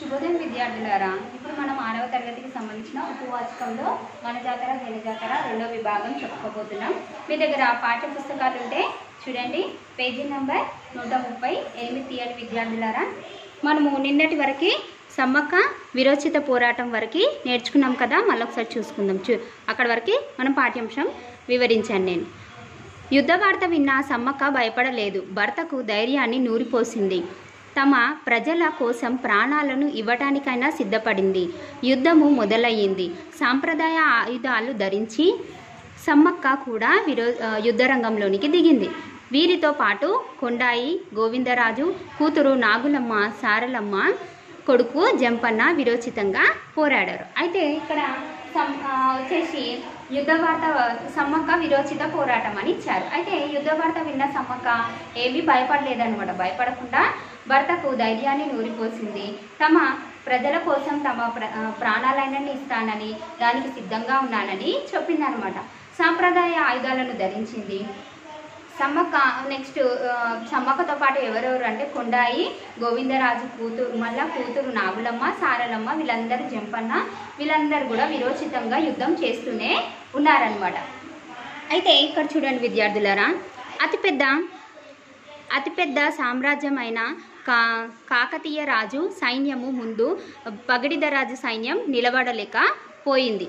శుభోదయం విద్యార్థులారా ఇప్పుడు మనం ఆరవ తరగతికి సంబంధించిన ఉపవాచకంలో మన జాతర జన జాతర రెండో విభాగం చెప్పుకోబోతున్నాం మీ దగ్గర పాఠ్య పుస్తకాలు ఉంటే చూడండి పేజీ నెంబర్ నూట ముప్పై ఎనిమిది తీయని విద్యార్థులారా మనము నిన్నటి వరకు సమ్మక్క విరోచిత పోరాటం వరకు నేర్చుకున్నాం కదా మళ్ళీ ఒకసారి చూసుకుందాం చూ అక్కడ వరకు మనం పాఠ్యాంశం వివరించాను నేను యుద్ధ వార్త విన్న సమ్మక్క భయపడలేదు భర్తకు ధైర్యాన్ని నూరిపోసింది తమ ప్రజల కోసం ప్రాణాలను ఇవ్వటానికైనా సిద్ధపడింది యుద్ధము మొదలయ్యింది సాంప్రదాయ ఆయుధాలు ధరించి సమ్మక్క కూడా విరో ఆ, యుద్ధరంగంలోనికి దిగింది వీరితో పాటు కొండాయి గోవిందరాజు కూతురు నాగులమ్మ సారలమ్మ కొడుకు జంపన్న విరోచితంగా పోరాడారు అయితే ఇక్కడ సం- ఆ, వచ్చేసి యుద్ధ వార్త సమ్మక్క విరోచిత పోరాటం అని ఇచ్చారు అయితే యుద్ధ వార్త విన్న సమ్మక్క ఏమీ భయపడలేదన్నమాట భయపడకుండా భర్తకు ధైర్యాన్ని నూరిపోసింది తమ ప్రజల కోసం తమ ప్ర ఆ, ప్రాణాలైనా ఇస్తానని దానికి సిద్ధంగా ఉన్నానని చెప్పిందనమాట సాంప్రదాయ ఆయుధాలను ధరించింది సమ్మక్క నెక్స్ట్ ఆ, సమ్మక్కతో పాటు ఎవరెవరు అంటే కొండాయి గోవిందరాజు కూతురు మళ్ళా కూతురు నాగులమ్మ సారలమ్మ వీళ్ళందరూ జంపన్న వీళ్ళందరూ కూడా విరోచితంగా యుద్ధం చేస్తూనే ఉన్నారనమాట అయితే ఇక్కడ చూడండి విద్యార్థులారా అతిపెద్ద అతిపెద్ద సామ్రాజ్యమైన కా కాకతీయ రాజు సైన్యము ముందు పగడిద రాజు సైన్యం నిలబడలేకపోయింది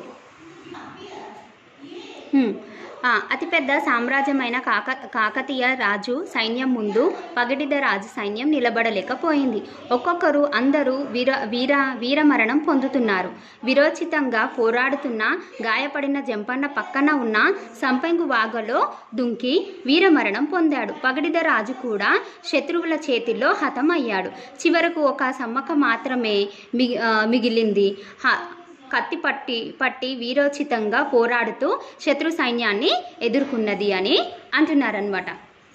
హ్మ్. ఆ, అతిపెద్ద సామ్రాజ్యమైన కాక కాకతీయ రాజు సైన్యం ముందు పగడిద రాజు సైన్యం నిలబడలేకపోయింది ఒక్కొక్కరు అందరూ వీర వీర వీరమరణం పొందుతున్నారు విరోచితంగా పోరాడుతున్న గాయపడిన జంపన్న పక్కన ఉన్న సంపెంగు వాగలో దుంకి వీరమరణం పొందాడు పగడిద రాజు కూడా శత్రువుల చేతిలో హతమయ్యాడు చివరకు ఒక సమ్మక్క మాత్రమే మిగి ఆ, మిగిలింది హ- కత్తి పట్టి పట్టి వీరోచితంగా పోరాడుతూ శత్రు సైన్యాన్ని ఎదుర్కొన్నది అని అంటున్నారనమాట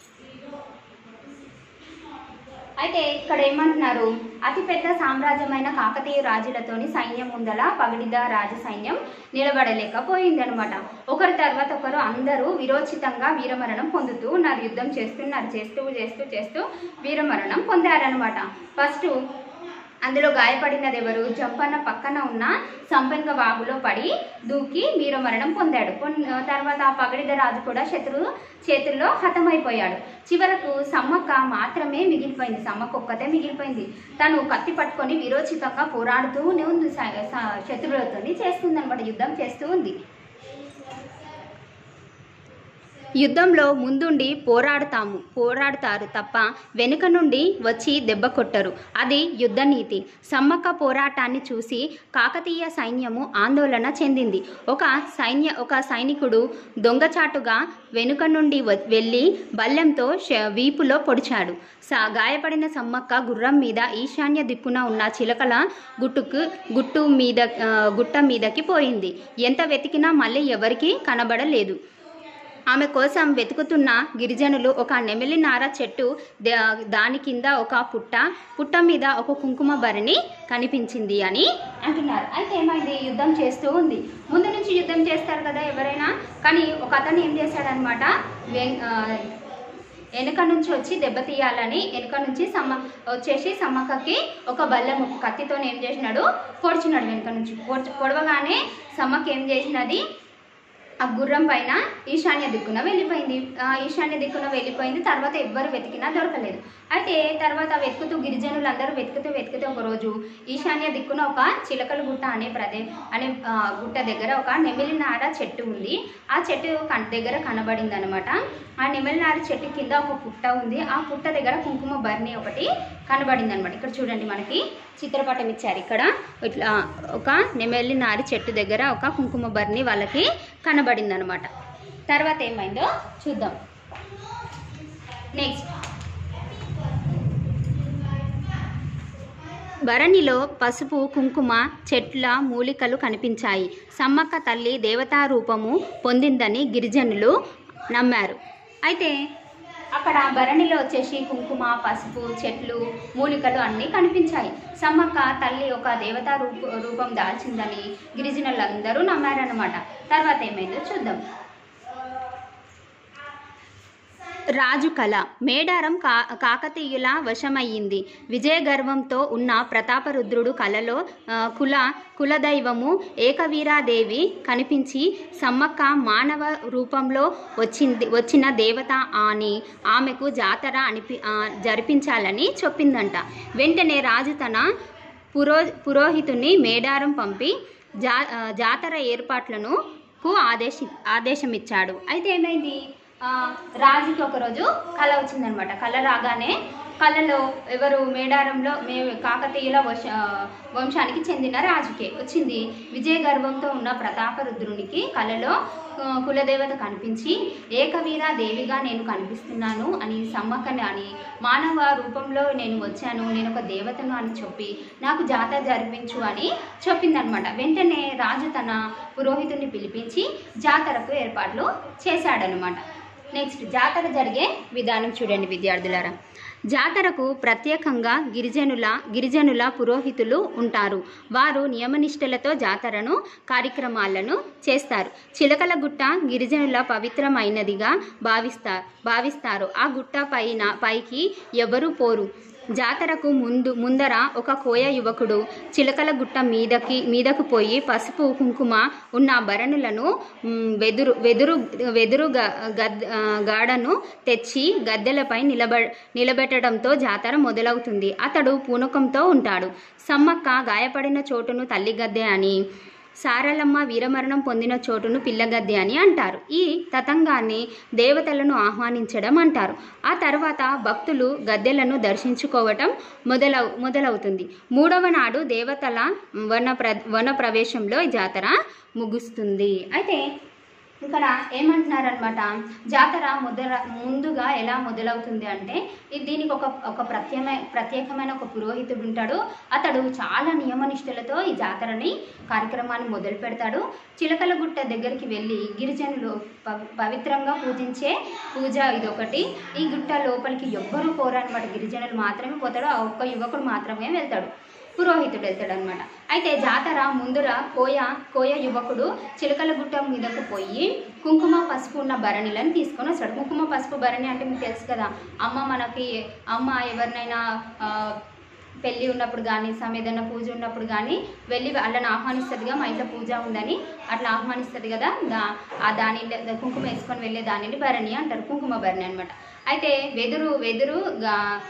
అయితే ఇక్కడ ఏమంటున్నారు అతిపెద్ద సామ్రాజ్యమైన కాకతీయ రాజులతోని సైన్యం ముందల పగడిద రాజ సైన్యం నిలబడలేకపోయింది అనమాట ఒకరి తర్వాత ఒకరు అందరూ విరోచితంగా వీరమరణం పొందుతూ ఉన్నారు యుద్ధం చేస్తున్నారు చేస్తూ చేస్తూ చేస్తూ వీరమరణం పొందారనమాట ఫస్ట్ అందులో గాయపడినది ఎవరు జంపన్న పక్కన ఉన్న సంపెంగ వాగులో పడి దూకి వీరమరణం పొందాడు పొన్- తర్వాత ఆ పగడిద రాజు కూడా శత్రువు చేతుల్లో హతమైపోయాడు చివరకు సమ్మక్క మాత్రమే మిగిలిపోయింది సమ్మక్క ఒక్కతే మిగిలిపోయింది తను కత్తి పట్టుకొని విరోచితంగా పోరాడుతూనే ఉంది స- స- శత్రువులతో చేస్తుంది అనమాట యుద్ధం చేస్తూ ఉంది యుద్ధంలో ముందుండి పోరాడుతాము పోరాడుతారు తప్ప వెనుక నుండి వచ్చి దెబ్బ కొట్టరు అది యుద్ధ నీతి సమ్మక్క పోరాటాన్ని చూసి కాకతీయ సైన్యము ఆందోళన చెందింది ఒక సైన్య ఒక సైనికుడు దొంగచాటుగా వెనుక నుండి వ- వెళ్ళి బల్లెంతో శ- వీపులో పొడిచాడు స గాయపడిన సమ్మక్క గుర్రం మీద ఈశాన్య దిక్కున ఉన్న చిలకల గుట్టుకు గుట్టు మీద ఆ, గుట్ట మీదకి పోయింది ఎంత వెతికినా మళ్ళీ ఎవరికీ కనబడలేదు ఆమె కోసం వెతుకుతున్న గిరిజనులు ఒక నెమిలి నార చెట్టు దా- దాని కింద ఒక పుట్ట పుట్ట మీద ఒక కుంకుమ భరణి కనిపించింది అని అంటున్నారు అయితే ఏమైంది యుద్ధం చేస్తూ ఉంది ముందు నుంచి యుద్ధం చేస్తారు కదా ఎవరైనా కానీ ఒక అతను ఏం చేశాడనమాట వెం- ఆ, వెనుక నుంచి వచ్చి దెబ్బతీయాలని వెనుక నుంచి సమ్మ వచ్చేసి సమ్మక్కకి ఒక బల్లెం ఒక కత్తితో ఏం చేసినాడు పొడిచినాడు వెనుక నుంచి పొడిచి పొడవగానే సమ్మక్క ఏం చేసినది ఆ గుర్రం పైన ఈశాన్య దిక్కున వెళ్ళిపోయింది ఆ ఈశాన్య దిక్కున వెళ్ళిపోయింది తర్వాత ఎవ్వరు వెతికినా దొరకలేదు అయితే తర్వాత వెతుకుతూ గిరిజనులు అందరూ వెతుకుతూ వెతుకుతూ ఒక రోజు ఈశాన్య దిక్కున ఒక చిలకల గుట్ట అనే ప్రదే అనే ఆ, గుట్ట దగ్గర ఒక నెమిలినార చెట్టు ఉంది ఆ చెట్టు కన్- దగ్గర కనబడింది అనమాట ఆ నెమిలినార చెట్టు కింద ఒక పుట్ట ఉంది ఆ పుట్ట దగ్గర కుంకుమ బర్ని ఒకటి కనబడింది అనమాట ఇక్కడ చూడండి మనకి చిత్రపటం ఇచ్చారు ఇక్కడ ఇట్లా ఒక నెమలి నారి చెట్టు దగ్గర ఒక కుంకుమ బర్ని వాళ్ళకి కనబడింది అనమాట తర్వాత ఏమైందో చూద్దాం నెక్స్ట్ భరణిలో పసుపు కుంకుమ చెట్ల మూలికలు కనిపించాయి సమ్మక్క తల్లి దేవతా రూపము పొందిందని గిరిజనులు నమ్మారు అయితే అక్కడ భరణిలో వచ్చేసి కుంకుమ పసుపు చెట్లు మూలికలు అన్నీ కనిపించాయి సమ్మక్క తల్లి ఒక దేవతా రూప రూపం దాల్చిందని గిరిజనులందరూ నమ్మారనమాట తర్వాత ఏమైందో చూద్దాం రాజు కళ మేడారం కా కాకతీయుల వశమయ్యింది విజయగర్వంతో ఉన్న ప్రతాపరుద్రుడు కలలో ఆ, కుల కులదైవము ఏకవీరాదేవి కనిపించి సమ్మక్క మానవ రూపంలో వచ్చింది వచ్చిన దేవత అని ఆమెకు జాతర అనిపి ఆ, జరిపించాలని చెప్పిందంట వెంటనే రాజు తన పురో పురోహితుని మేడారం పంపి జా ఆ, జాతర ఏర్పాట్లను కు ఆదేశి ఆదేశం ఇచ్చాడు అయితే ఏమైంది ఆ, రాజుకి ఒకరోజు కళ వచ్చిందనమాట కళ రాగానే కళలో ఎవరు మేడారంలో మే కాకతీయుల వశ వంశానికి చెందిన రాజుకే వచ్చింది విజయ గర్వంతో ఉన్న ప్రతాపరుద్రునికి కళలో ఆ, కులదేవత కనిపించి ఏకవీర దేవిగా నేను కనిపిస్తున్నాను అని సమ్మక్కని అని మానవ రూపంలో నేను వచ్చాను నేను ఒక దేవతను అని చెప్పి నాకు జాతర జరిపించు అని చెప్పిందనమాట వెంటనే రాజు తన పురోహితుడిని పిలిపించి జాతరకు ఏర్పాట్లు చేశాడనమాట నెక్స్ట్ జాతర జరిగే విధానం చూడండి విద్యార్థులారా జాతరకు ప్రత్యేకంగా గిరిజనుల గిరిజనుల పురోహితులు ఉంటారు వారు నియమనిష్టలతో జాతరను కార్యక్రమాలను చేస్తారు చిలకల గుట్ట గిరిజనుల పవిత్రమైనదిగా భావిస్తారు భావిస్తారు ఆ గుట్ట పైన పైకి ఎవరు పోరు జాతరకు ముందు ముందర ఒక కోయ యువకుడు చిలకల గుట్ట మీదకి మీదకు పోయి పసుపు కుంకుమ ఉన్న భరణులను మ్, వెదురు వెదురు వెదురు గ- గద్ ఆ, గాడను తెచ్చి గద్దెలపై నిలబ నిలబెట్టడంతో జాతర మొదలవుతుంది అతడు పూనకంతో ఉంటాడు సమ్మక్క గాయపడిన చోటును తల్లి గద్దె అని సారలమ్మ వీరమరణం పొందిన చోటును పిల్లగద్దె అని అంటారు ఈ తతంగాన్ని దేవతలను ఆహ్వానించడం అంటారు ఆ తర్వాత భక్తులు గద్దెలను దర్శించుకోవటం మొదలవు మొదలవుతుంది మూడవ నాడు దేవతల వన ప్ర వన ప్రవేశంలో ఈ జాతర ముగుస్తుంది అయితే ఇక్కడ ఏమంటున్నారనమాట జాతర మొదల ముందుగా ఎలా మొదలవుతుంది అంటే ఇది దీనికి ఒక ఒక ప్రత్యేకమైన ప్రత్యేకమైన ఒక పురోహితుడు ఉంటాడు అతడు చాలా నియమనిష్టలతో ఈ జాతరని కార్యక్రమాన్ని మొదలు పెడతాడు చిలకల గుట్ట దగ్గరికి వెళ్ళి గిరిజనులు పవి- పవిత్రంగా పూజించే పూజ ఇదొకటి ఈ గుట్ట లోపలికి ఎవ్వరూ పోరనమాట గిరిజనులు మాత్రమే పోతాడు ఆ ఒక్క యువకుడు మాత్రమే వెళ్తాడు పురోహితుడు వెళ్తాడు అనమాట అయితే జాతర ముందుర కోయ కోయ యువకుడు చిలకల గుట్ట మీదకు పోయి కుంకుమ పసుపు ఉన్న భరణిలను తీసుకొని వస్తాడు కుంకుమ పసుపు భరణి అంటే మీకు తెలుసు కదా అమ్మ మనకి అమ్మ ఎవరినైనా ఆ, పెళ్ళి ఉన్నప్పుడు కానీ సమ ఏదైనా పూజ ఉన్నప్పుడు కానీ వెళ్ళి వాళ్ళని ఆహ్వానిస్తుందిగా మా ఇంట్లో పూజ ఉందని అట్లా ఆహ్వానిస్తుంది కదా దా ఆ దాని కుంకుమ వేసుకొని వెళ్ళే దానిని భరణి అంటారు కుంకుమ భరణి అనమాట అయితే వెదురు వెదురు గా-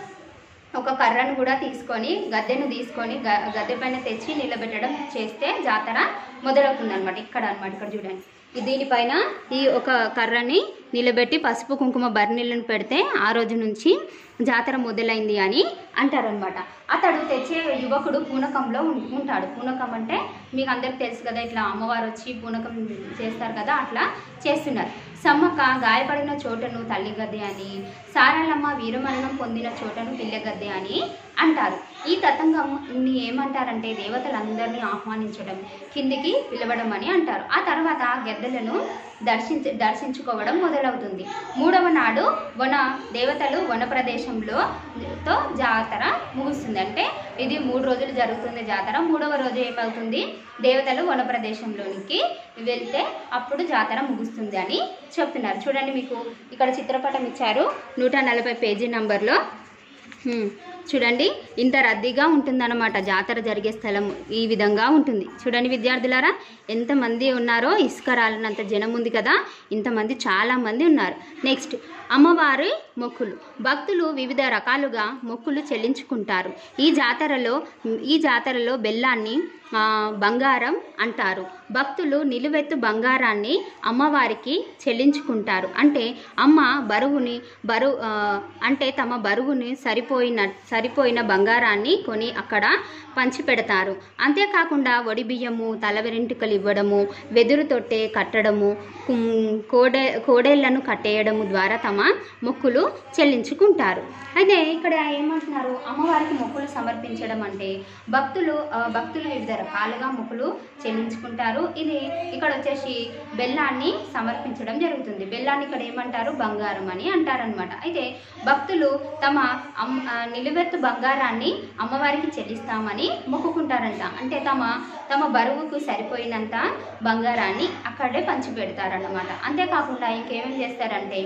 ఒక కర్రను కూడా తీసుకొని గద్దెను తీసుకొని గ- గద్దె పైన తెచ్చి నిలబెట్టడం చేస్తే జాతర మొదలవుతుంది అనమాట ఇక్కడ అనమాట ఇక్కడ చూడండి ఈ దీనిపైన ఈ ఒక కర్రని నిలబెట్టి పసుపు కుంకుమ బర్నీలను పెడితే ఆ రోజు నుంచి జాతర మొదలైంది అని అంటారనమాట అతడు తెచ్చే యువకుడు పూనకంలో ఉం- ఉంటాడు పూనకం అంటే మీకు అందరికి తెలుసు కదా ఇట్లా అమ్మవారు వచ్చి పూనకం చేస్తారు కదా అట్లా చేస్తున్నారు సమ్మక్క గాయపడిన చోటను తల్లి గద్దె అని సారాలమ్మ వీరమరణం పొందిన చోటను పిల్లగద్దె అని అంటారు ఈ తతంగంని ఏమంటారంటే దేవతలందరినీ ఆహ్వానించడం కిందికి పిలవడం అని అంటారు ఆ తర్వాత గద్దెలను దర్శించ దర్శించుకోవడం మొదలవుతుంది మూడవ నాడు వన దేవతలు వన ప్రదేశంలో తో జాతర ముగుస్తుంది అంటే ఇది మూడు రోజులు జరుగుతుంది జాతర మూడవ రోజు ఏమవుతుంది దేవతలు వన ప్రదేశంలోనికి వెళ్తే అప్పుడు జాతర ముగుస్తుంది అని చెప్తున్నారు చూడండి మీకు ఇక్కడ చిత్రపటం ఇచ్చారు నూట నలభై పేజీ నంబర్లో హ్మ్. చూడండి ఇంత రద్దీగా ఉంటుందన్నమాట జాతర జరిగే స్థలం ఈ విధంగా ఉంటుంది చూడండి విద్యార్థులారా ఎంతమంది ఉన్నారో ఇసుక రాలినంత జనం ఉంది కదా ఇంతమంది చాలా మంది ఉన్నారు నెక్స్ట్ అమ్మవారి మొక్కులు భక్తులు వివిధ రకాలుగా మొక్కులు చెల్లించుకుంటారు ఈ జాతరలో ఈ జాతరలో బెల్లాన్ని ఆ, బంగారం అంటారు భక్తులు నిలువెత్తు బంగారాన్ని అమ్మవారికి చెల్లించుకుంటారు అంటే అమ్మ బరువుని బరువు ఆ, అంటే తమ బరువుని సరిపోయిన సరిపోయిన బంగారాన్ని కొని అక్కడ పంచిపెడతారు అంతేకాకుండా వడి బియ్యము తల వెరింటికలు ఇవ్వడము వెదురు తొట్టె కట్టడము కుం- కోడే కోడేళ్లను కట్టేయడము ద్వారా తమ మొక్కులు చెల్లించుకుంటారు అయితే ఇక్కడ ఏమంటున్నారు అమ్మవారికి మొక్కులు సమర్పించడం అంటే భక్తులు ఆ, భక్తులు వివిధ రకాలుగా మొక్కులు చెల్లించుకుంటారు ఇది ఇక్కడ వచ్చేసి బెల్లాన్ని సమర్పించడం జరుగుతుంది బెల్లాన్ని ఇక్కడ ఏమంటారు బంగారం అని అంటారనమాట అయితే భక్తులు తమ అమ్ ఆ, నిలువెత్తు బంగారాన్ని అమ్మవారికి చెల్లిస్తామని మొక్కుకుంటారంట అంటే తమ తమ బరువుకు సరిపోయినంత బంగారాన్ని అక్కడే పంచిపెడతారన్నమాట అంతేకాకుండా ఇంకేమేం చేస్తారంటే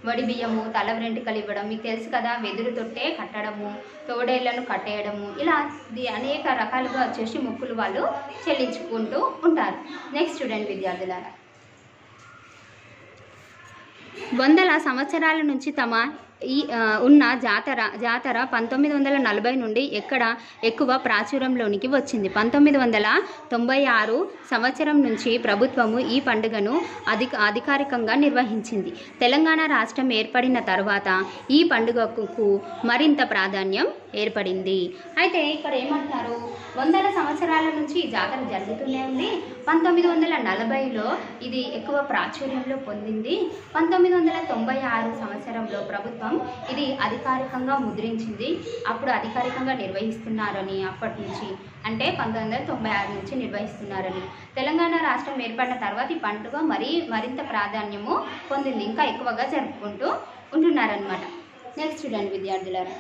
వడి బియ్యము తల వెంట్రుకలు ఇవ్వడం మీకు తెలుసు కదా వెదురు తొట్టే కట్టడము తోడేళ్లను కట్టేయడము ఇలా ది- అనేక రకాలుగా వచ్చేసి మొక్కులు వాళ్ళు చెల్లించుకుంటూ ఉంటారు నెక్స్ట్ చూడండి విద్యార్థులారా వందల సంవత్సరాల నుంచి తమ ఈ ఆ, ఉన్న జాతర జాతర పంతొమ్మిది వందల నలభై నుండి ఎక్కడ ఎక్కువ ప్రాచుర్యంలోనికి వచ్చింది పంతొమ్మిది వందల తొంభై ఆరు సంవత్సరం నుంచి ప్రభుత్వము ఈ పండుగను అధిక అధికారికంగా నిర్వహించింది తెలంగాణ రాష్ట్రం ఏర్పడిన తర్వాత ఈ పండుగకు మరింత ప్రాధాన్యం ఏర్పడింది అయితే ఇక్కడ ఏమంటున్నారు వందల సంవత్సరాల నుంచి ఈ జాతర జరుగుతూనే ఉంది పంతొమ్మిది వందల నలభైలో ఇది ఎక్కువ ప్రాచుర్యంలో పొందింది పంతొమ్మిది వందల తొంభై ఆరు సంవత్సరంలో ప్రభుత్వం ఇది అధికారికంగా ముద్రించింది అప్పుడు అధికారికంగా నిర్వహిస్తున్నారని అప్పటి నుంచి అంటే పంతొమ్మిది వందల తొంభై ఆరు నుంచి నిర్వహిస్తున్నారని తెలంగాణ రాష్ట్రం ఏర్పడిన తర్వాత ఈ పండుగ మరీ మరింత ప్రాధాన్యము పొందింది ఇంకా ఎక్కువగా జరుపుకుంటూ ఉంటున్నారనమాట నెక్స్ట్ చూడండి విద్యార్థులారా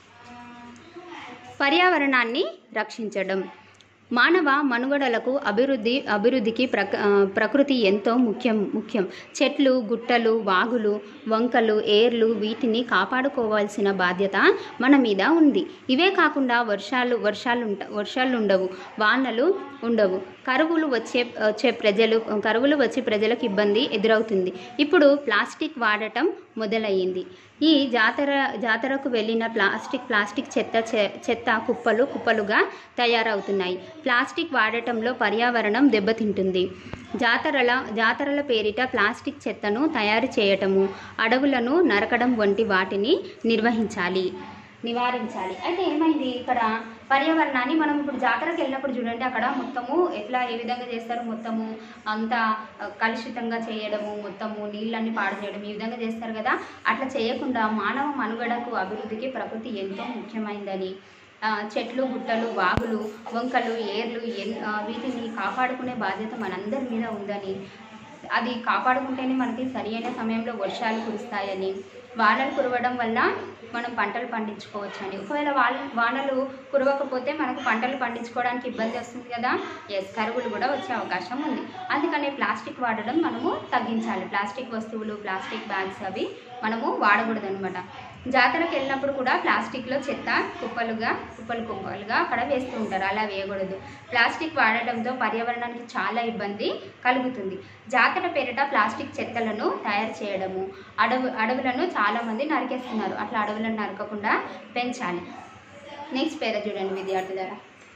పర్యావరణాన్ని రక్షించడం మానవ మనుగడలకు అభివృద్ధి అభివృద్ధికి ప్రక ఆ, ప్రకృతి ఎంతో ముఖ్యం ముఖ్యం చెట్లు గుట్టలు వాగులు వంకలు ఏర్లు వీటిని కాపాడుకోవాల్సిన బాధ్యత మన మీద ఉంది ఇవే కాకుండా వర్షాలు వర్షాలు ఉంట వర్షాలు ఉండవు వానలు ఉండవు కరువులు వచ్చే వచ్చే ప్రజలు కరువులు వచ్చి ప్రజలకు ఇబ్బంది ఎదురవుతుంది ఇప్పుడు ప్లాస్టిక్ వాడటం మొదలయ్యింది ఈ జాతర జాతరకు వెళ్ళిన ప్లాస్టిక్ ప్లాస్టిక్ చెత్త చె- చెత్త కుప్పలు కుప్పలుగా తయారవుతున్నాయి ప్లాస్టిక్ వాడటంలో పర్యావరణం దెబ్బతింటుంది జాతరల జాతరల పేరిట ప్లాస్టిక్ చెత్తను తయారు చేయటము అడవులను నరకడం వంటి వాటిని నిర్వహించాలి నివారించాలి అయితే ఏమైంది ఇక్కడ పర్యావరణాన్ని మనం ఇప్పుడు జాతరకు వెళ్ళినప్పుడు చూడండి అక్కడ మొత్తము ఎట్లా ఏ విధంగా చేస్తారు మొత్తము అంతా ఆ, కలుషితంగా చేయడము మొత్తము నీళ్ళన్ని పాడు చేయడం ఈ విధంగా చేస్తారు కదా అట్లా చేయకుండా మానవ మనుగడకు అభివృద్ధికి ప్రకృతి ఎంతో ముఖ్యమైనదని ఆ, చెట్లు గుట్టలు వాగులు వంకలు ఏర్లు ఎన్ ఆ, వీటిని కాపాడుకునే బాధ్యత మనందరి మీద ఉందని అది కాపాడుకుంటేనే మనకి సరి అయిన సమయంలో వర్షాలు కురుస్తాయని వానలు కురవడం వల్ల మనం పంటలు పండించుకోవచ్చని ఒకవేళ వాళ్ళ వానలు కురవకపోతే మనకు పంటలు పండించుకోవడానికి ఇబ్బంది వస్తుంది కదా ఎస్ కరువులు కూడా వచ్చే అవకాశం ఉంది అందుకనే ప్లాస్టిక్ వాడడం మనము తగ్గించాలి ప్లాస్టిక్ వస్తువులు ప్లాస్టిక్ బ్యాగ్స్ అవి మనము వాడకూడదు అనమాట జాతరకు వెళ్ళినప్పుడు కూడా ప్లాస్టిక్లో చెత్త కుప్పలుగా కుప్పలు కుప్పలుగా అక్కడ వేస్తూ ఉంటారు అలా వేయకూడదు ప్లాస్టిక్ వాడటంతో పర్యావరణానికి చాలా ఇబ్బంది కలుగుతుంది జాతర పేరిట ప్లాస్టిక్ చెత్తలను తయారు చేయడము అడవు అడవులను చాలామంది నరికేస్తున్నారు అట్లా అడవులను నరకకుండా పెంచాలి నెక్స్ట్ పేర చూడండి విద్యార్థులారా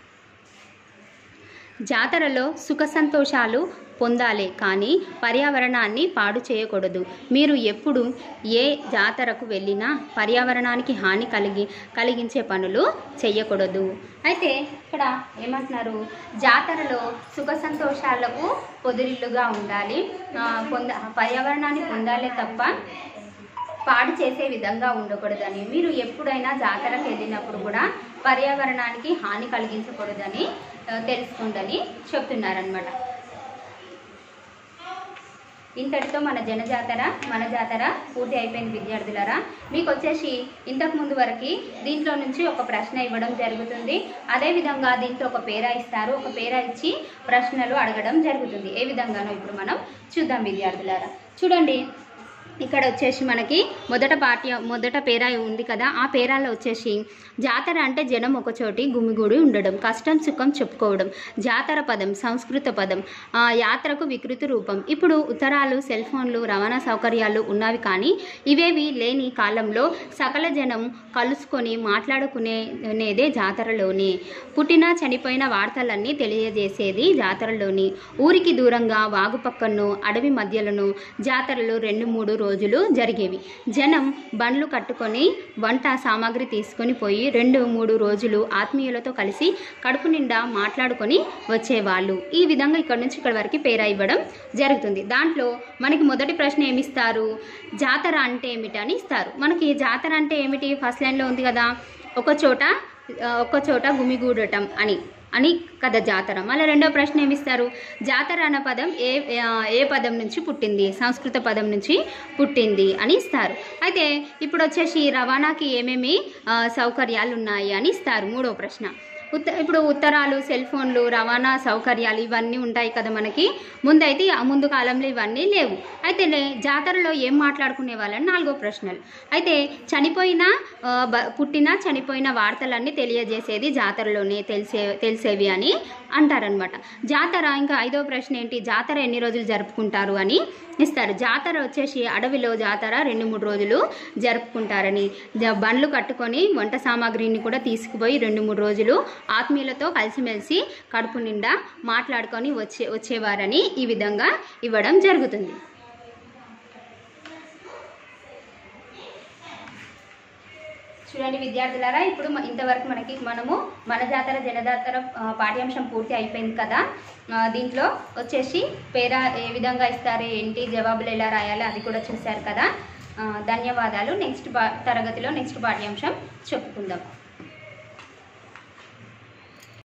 జాతరలో సుఖ సంతోషాలు పొందాలి కానీ పర్యావరణాన్ని పాడు చేయకూడదు మీరు ఎప్పుడు ఏ జాతరకు వెళ్ళినా పర్యావరణానికి హాని కలిగి కలిగించే పనులు చేయకూడదు అయితే ఇక్కడ ఏమంటున్నారు జాతరలో సుఖ సంతోషాలకు పొదిరిల్లుగా ఉండాలి ఆ, పొంద పర్యావరణాన్ని పొందాలే తప్ప పాడు చేసే విధంగా ఉండకూడదని మీరు ఎప్పుడైనా జాతరకు వెళ్ళినప్పుడు కూడా పర్యావరణానికి హాని కలిగించకూడదని ఆ, తెలుసుకోండి చెప్తున్నారనమాట ఇంతటితో మన జనజాతర మన జాతర పూర్తి అయిపోయింది విద్యార్థులారా మీకు వచ్చేసి ఇంతకు ముందు వరకు దీంట్లో నుంచి ఒక ప్రశ్న ఇవ్వడం జరుగుతుంది అదేవిధంగా దీంట్లో ఒక పేరా ఇస్తారు ఒక పేరా ఇచ్చి ప్రశ్నలు అడగడం జరుగుతుంది ఏ విధంగానో ఇప్పుడు మనం చూద్దాం విద్యార్థులారా చూడండి ఇక్కడ వచ్చేసి మనకి మొదట పాఠ్య మొదట పేరా ఉంది కదా ఆ పేరాలో వచ్చేసి జాతర అంటే జనం ఒకచోటి గుమిగూడి ఉండడం కష్టం సుఖం చెప్పుకోవడం జాతర పదం సంస్కృత పదం ఆ, యాత్రకు వికృతి రూపం ఇప్పుడు ఉత్తరాలు సెల్ ఫోన్లు రవాణా సౌకర్యాలు ఉన్నవి కానీ ఇవేవి లేని కాలంలో సకల జనం కలుసుకొని మాట్లాడుకునేదే జాతరలోనే పుట్టిన చనిపోయిన వార్తలన్నీ తెలియజేసేది జాతరలోని ఊరికి దూరంగా వాగు పక్కను అడవి మధ్యలను జాతరలు రెండు మూడు రోజులు జరిగేవి జనం బండ్లు కట్టుకొని వంట సామాగ్రి తీసుకొని పోయి రెండు మూడు రోజులు ఆత్మీయులతో కలిసి కడుపు నిండా మాట్లాడుకొని వచ్చేవాళ్ళు ఈ విధంగా ఇక్కడ నుంచి ఇక్కడ వరకు పేరా ఇవ్వడం జరుగుతుంది దాంట్లో మనకి మొదటి ప్రశ్న ఏమిస్తారు జాతర అంటే ఏమిటి అని ఇస్తారు మనకి జాతర అంటే ఏమిటి ఫస్ట్ లైన్లో ఉంది కదా ఒక చోట ఆ, ఒక చోట గుమిగూడటం అని అని కదా జాతర మళ్ళీ రెండో ప్రశ్న ఏమిస్తారు జాతర అన్న పదం ఏ ఆ, ఏ పదం నుంచి పుట్టింది సంస్కృత పదం నుంచి పుట్టింది అని ఇస్తారు అయితే ఇప్పుడు వచ్చేసి రవాణాకి ఏమేమి ఆ, సౌకర్యాలు ఉన్నాయి అని ఇస్తారు మూడో ప్రశ్న ఉత్త ఇప్పుడు ఉత్తరాలు సెల్ ఫోన్లు రవాణా సౌకర్యాలు ఇవన్నీ ఉంటాయి కదా మనకి ముందైతే ఆ ముందు కాలంలో ఇవన్నీ లేవు అయితే లే- జాతరలో ఏం మాట్లాడుకునే వాళ్ళని నాలుగో ప్రశ్నలు అయితే చనిపోయిన ఆ, బ- పుట్టిన చనిపోయిన వార్తలన్నీ తెలియజేసేది జాతరలోనే తెలిసే తెలిసేవి అని అంటారనమాట జాతర ఇంకా ఐదో ప్రశ్న ఏంటి జాతర ఎన్ని రోజులు జరుపుకుంటారు అని ఇస్తారు జాతర వచ్చేసి అడవిలో జాతర రెండు మూడు రోజులు జరుపుకుంటారని జ- బండ్లు కట్టుకొని వంట సామాగ్రిని కూడా తీసుకుపోయి రెండు మూడు రోజులు ఆత్మీయులతో కలిసిమెలిసి కడుపు నిండా మాట్లాడుకొని వచ్చే వచ్చేవారని ఈ విధంగా ఇవ్వడం జరుగుతుంది చూడండి విద్యార్థులారా ఇప్పుడు మ- ఇంతవరకు మనకి మనము మన జాతర జనజాతర ఆ, పాఠ్యాంశం పూర్తి అయిపోయింది కదా ఆ, దీంట్లో వచ్చేసి పేరా ఏ విధంగా ఇస్తారు ఏంటి జవాబులు ఎలా రాయాలి అది కూడా చూశారు కదా ఆ, ధన్యవాదాలు నెక్స్ట్ పా తరగతిలో నెక్స్ట్ పాఠ్యాంశం చెప్పుకుందాం